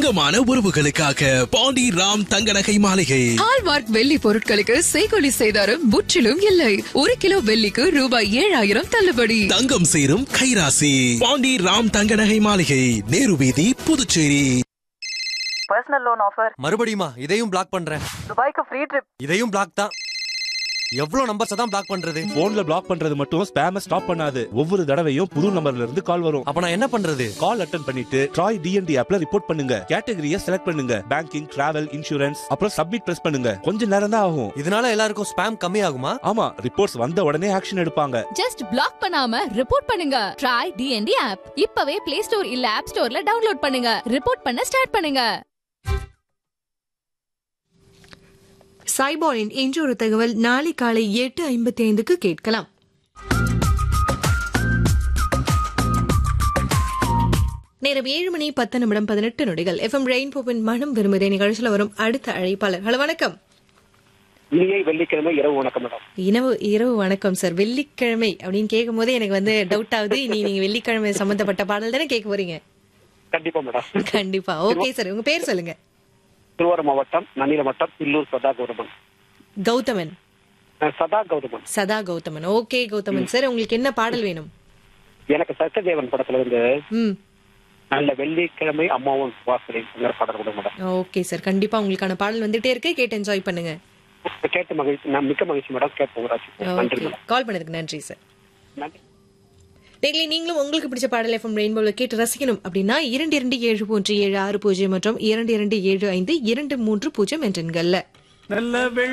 தங்கமான உறவுகளுக்காக பாண்டி ராம் தங்க நகை மாளிகை ஹால்மார்க் வெள்ளி பொருட்களுக்கு செய்கொலி செய்தாரும் முற்றிலும் இல்லை ஒரு கிலோ வெள்ளிக்கு ரூபாய் ஏழாயிரம் தள்ளுபடி தங்கம் சேரும் கைராசி பாண்டி ராம் தங்க நகை மாளிகை நேரு வீதி புதுச்சேரி பர்சனல் லோன் ஆஃபர் மறுபடியுமா இதையும் பிளாக் பண்றேன் துபாய்க்கு ஃப்ரீ ட்ரிப் இதையும் பிளாக் தான் எவ்வளவு நம்பர்ஸ் தான் பிளாக் பண்றது போன்ல பிளாக் பண்றது மட்டும் ஸ்பேம ஸ்டாப் பண்ணாது ஒவ்வொரு தடவையும் புது நம்பர்ல இருந்து கால் வரும் அப்ப நான் என்ன பண்றது கால் அட்டன் பண்ணிட்டு ட்ராய் டிஎன்டி ஆப்ல ரிப்போர்ட் பண்ணுங்க கேட்டகரிய செலக்ட் பண்ணுங்க பேங்கிங் டிராவல் இன்சூரன்ஸ் அப்புறம் சப்மிட் பிரஸ் பண்ணுங்க கொஞ்ச நேரம் தான் ஆகும் இதனால எல்லாருக்கும் ஸ்பேம் கம்மி ஆகுமா ஆமா ரிப்போர்ட்ஸ் வந்த உடனே ஆக்ஷன் எடுப்பாங்க ஜஸ்ட் பிளாக் பண்ணாம ரிப்போர்ட் பண்ணுங்க ட்ரை டிஎன்டி ஆப் இப்பவே பிளே ஸ்டோர் இல்ல ஆப் ஸ்டோர்ல டவுன்லோட் பண்ணுங்க ரிப்போர்ட் பண்ண ஸ்டார்ட் பண்ணுங்க சைபாலின் இன்று ஒரு தகவல் நாளை காலை எட்டு ஐம்பத்தி ஐந்துக்கு கேட்கலாம் நேரம் ஏழு மணி பத்து நிமிடம் பதினெட்டு நொடிகள் எஃப்எம் ரெயின்போவின் மனம் விரும்புதே நிகழ்ச்சியில் வரும் அடுத்த அழைப்பாளர் ஹலோ வணக்கம் இனியை வெள்ளிக்கிழமை இரவு வணக்கம் மேடம் இரவு இரவு வணக்கம் சார் வெள்ளிக்கிழமை அப்படின்னு கேட்கும் போதே எனக்கு வந்து டவுட் ஆகுது இனி நீங்க வெள்ளிக்கிழமை சம்பந்தப்பட்ட பாடல் தானே கேட்க போறீங்க கண்டிப்பா மேடம் கண்டிப்பா ஓகே சார் உங்க பேர் சொல்லுங்க திருவாரூர் மாவட்டம் நன்னில வட்டம் இல்லூர் சதா கௌதமன் கௌதமன் அஹ் சதா கௌதமன் சதா கௌதமன் ஓகே கௌதமன் சார் உங்களுக்கு என்ன பாடல் வேணும் எனக்கு சத்யதேவன் படத்துல இருந்து ம் நல்ல வெள்ளிக்கிழமை அம்மாவும் வாசலை பாடல் கூட மேடம் ஓகே சார் கண்டிப்பா உங்களுக்கான பாடல் வந்துட்டே இருக்கு கேட்டு என்ஜாய் பண்ணுங்க கேட்டு மகிழ்ச்சி நான் மிக்க மகிழ்ச்சி மேடம் கேட்போம் ராஜி நன்றி ஓகே மேடம் கால் பண்ணதுக்கு நன்றி சார் நன்றி டெய்லி நீங்களும் உங்களுக்கு பிடிச்ச பாடல் எஃப்எம் ரெயின்போல கேட்டு ரசிக்கணும் அப்படின்னா இரண்டு இரண்டு ஏழு பூஜ்ஜியம் ஏழு ஆறு பூஜ்ஜியம் மற்றும் இரண்டு இரண்டு ஏழு ஐந்து இரண்டு மூன்று பூஜ்ஜியம் என்ற எண்கள்ல நல்ல